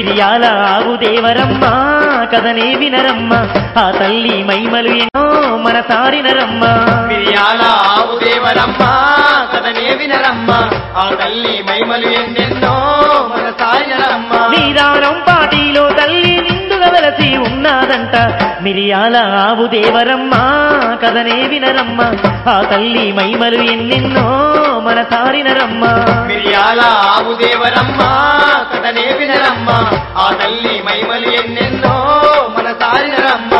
మిరియాల ఆవు దేవరమ్మ కథనే వినరమ్మ ఆ తల్లి మైమలు ఎన్నో మన సారినరమ్మ మిరియాల ఆవు దేవరమ్మ కథనే వినరమ్మ ఆ తల్లి మైమలు ఎన్నెన్నో మన సాయనరమ్మ నీదానం పాటిలో తల్లి నిండుగా వెలసి ఉన్నాదంట మిరియాల ఆవు దేవరమ్మ కథనే వినరమ్మ ఆ తల్లి మైమలు ఎన్నెన్నో మన సారినరమ్మ మిరియాల ఆవు దేవరమ్మ కథనే వినరమ్మ ఆ తల్లి మైమలు ఎన్నెన్నో మన సారినరమ్మ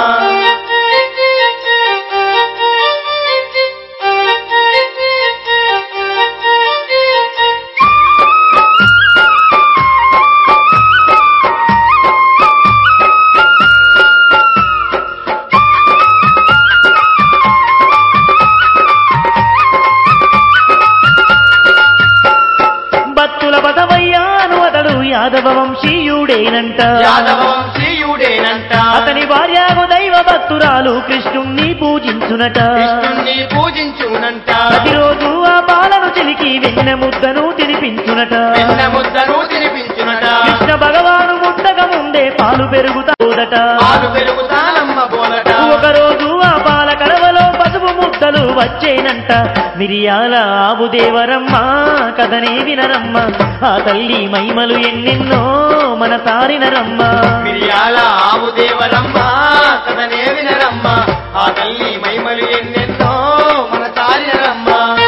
భక్తుల పదవయ్యాను అతడు యాదవ వంశీయుడేనంట యాదవ శ్రీయుడేనంట అతని భార్యకు దైవ భక్తురాలు కృష్ణుణ్ణి పూజించునట కృష్ణుణ్ణి పూజించునంట ప్రతిరోజు ఆ పాలను చిలికి వెన్న ముద్దను తినిపించునట వెన్న ముద్దను తినిపించునట కృష్ణ భగవాను ముద్దక ముందే పాలు పెరుగుతాడట పాలు పెరుగుతానమ్మ బోలట ఒకరోజు ఆ పాల కడవలో పసుపు ముద్దలు వచ్చేనంట మిరియాల ఆవు దేవరమ్మ కథనే వినరమ్మ ఆ తల్లి మైమలు ఎన్నెన్నో మన తారినరమ్మ మిరియాల ఆవు దేవరమ్మ కథనే వినరమ్మ ఆ తల్లి మైమలు ఎన్నెన్నో మన సారినరమ్మ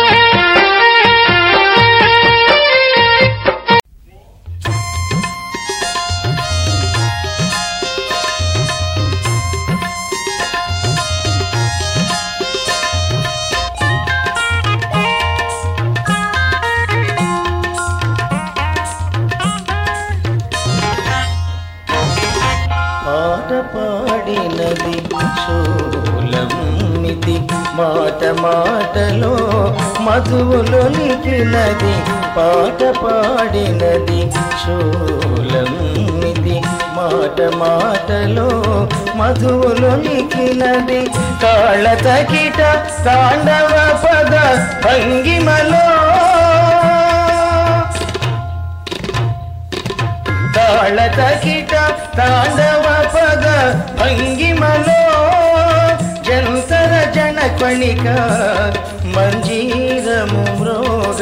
పాట పాడినది శూలమిది మాట మాటలో మధువులొలికినది పాట పాడినది శూలమిది మాట మాటలో మధువులొలికినది తాళ తకిట తాండవ పద భంగిమలో తాళ తకిట తాండవ పద భంగిమలో జంతర జనకణిక మంజీరము మ్రోగ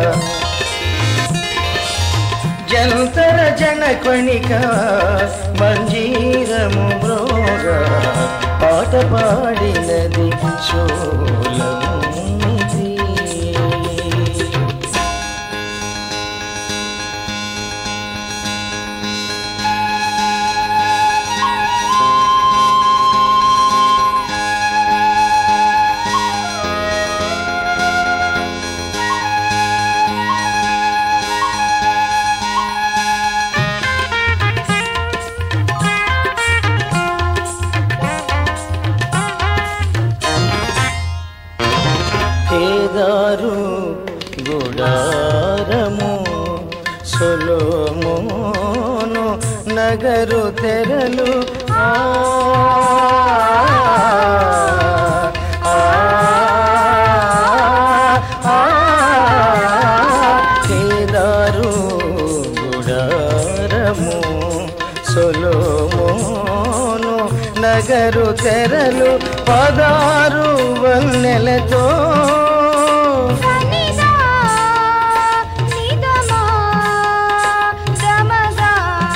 జంతర జనకణిక మంజీరము మ్రోగ పాట పాడినది శోలమునిది కేదారు గుడారము సొలోమోను నగరు తెరలు ఆ, ఆ, ఆ, కేదారు గుడారము సొలోమోను నగరు తెరలు పదారు వన్నెలతో సనిదా నిదమా దమగా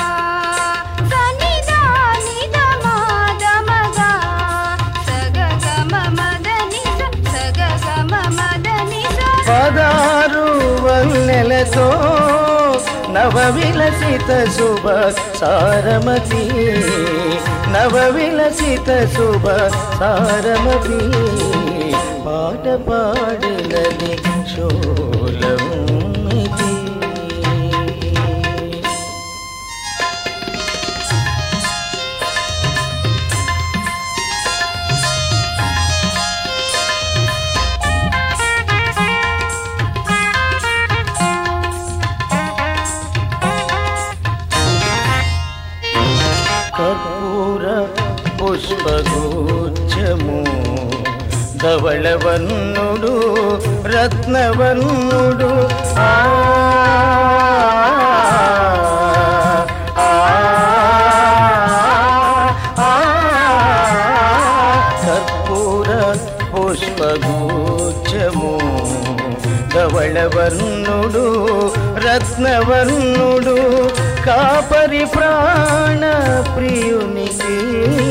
సనిదా నిదమా దమగా సగగమ మదని సగగమ మదని పదారు వన్నెలతో నవ విలసిత శుభ సారమతి నవ విలసిత శుభ సారమతి పాట పాడినది శోలమిది కర్పూర పుష్పగోచ్చము ధవళవన్నుడు రత్నవన్నుడు ఆ ఆ, ఆ ధవళవర్ణుడు రత్నవర్ణుడు కాపరి ప్రాణ ప్రియునికి